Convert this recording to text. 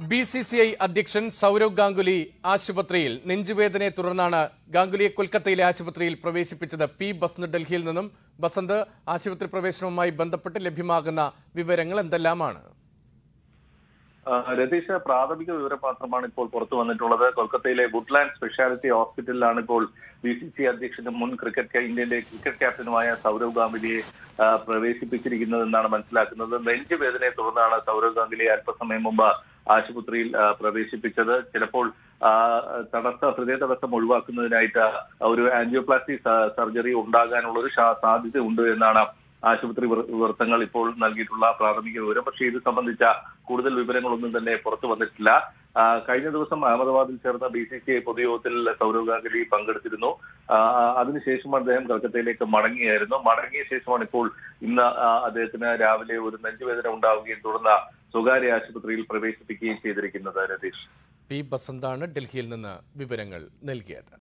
B C C I അധ്യക്ഷൻ സൗരവ് ഗാംഗുലി ആശുപത്രിയിൽ നെഞ്ചുവേദനയെ തുടർന്നാണ് ഗാംഗുലിയെ കൊൽക്കത്തയിലെ ആശുപത്രിയിൽ പ്രവേശിപ്പിച്ചത് പി ബസ്ന് ഡൽഹിയിൽ നിന്നും ബസന്ത് ആശുപത്രി പ്രവേശനവുമായി ബന്ധപ്പെട്ട് ലഭ്യമാകുന്ന വിവരങ്ങൾ എന്തെല്ലാമാണ് ആ, രതീഷ് പ്രാഥമിക വിവരം മാത്രമാണ് ഇപ്പോൾ പുറത്തു വന്നിട്ടുള്ളത് കൊൽക്കത്തയിലെ വുഡ്ലാൻഡ് സ്പെഷ്യാലിറ്റി ഹോസ്പിറ്റലിലാണ് ഇപ്പോൾ ബി സി സി അധ്യക്ഷനും മുൻ ക്രിക്കറ്റ് ക്യാ- ഇന്ത്യന്റെ ക്രിക്കറ്റ് ക്യാപ്റ്റനുമായ സൗരവ് ഗാംഗുലിയെ ആ, പ്രവേശിപ്പിച്ചിരിക്കുന്നതെന്നാണ് മനസ്സിലാക്കുന്നത് നെഞ്ചുവേദനയെ തുടർന്നാണ് സൗരവ് ഗാംഗുലിയെ അല്പസമയം മുമ്പ് ആശുപത്രിയിൽ ആ, പ്രവേശിപ്പിച്ചത് ചിലപ്പോൾ ആ, തടസ്സ ഹൃദയ തടസ്സം ഒഴിവാക്കുന്നതിനായിട്ട് ഒരു ആൻജിയോപ്ലാസ്റ്റി സർജറി ഉണ്ടാകാനുള്ള ഒരു സാധ്യത ഉണ്ട് എന്നാണ് ആശുപത്രി വൃ- വൃത്തങ്ങൾ ഇപ്പോൾ നൽകിയിട്ടുള്ള പ്രാഥമിക വിവരം പക്ഷേ ഇത് സംബന്ധിച്ച കൂടുതൽ വിവരങ്ങളൊന്നും തന്നെ പുറത്തു വന്നിട്ടില്ല ആ, കഴിഞ്ഞ ദിവസം അഹമ്മദാബാദിൽ ചേർന്ന ബി സി സി ഐ പൊതുയോഗത്തിൽ സൗരവ് ഗാംഗുലി പങ്കെടുത്തിരുന്നു ആ, അതിനുശേഷം അദ്ദേഹം കൽക്കത്തയിലേക്ക് മടങ്ങിയായിരുന്നു മടങ്ങിയ ശേഷമാണ് ഇപ്പോൾ ഇന്ന് ആ, അദ്ദേഹത്തിന് രാവിലെ ഒരു നെഞ്ചുവേദന ഉണ്ടാവുകയും തുടർന്ന് സ്വകാര്യ ആശുപത്രിയിൽ പ്രവേശിപ്പിക്കുകയും ചെയ്തിരിക്കുന്നത് രതീഷ് പി ബസന്താണ് ഡൽഹിയിൽ നിന്ന് വിവരങ്ങൾ നൽകിയത്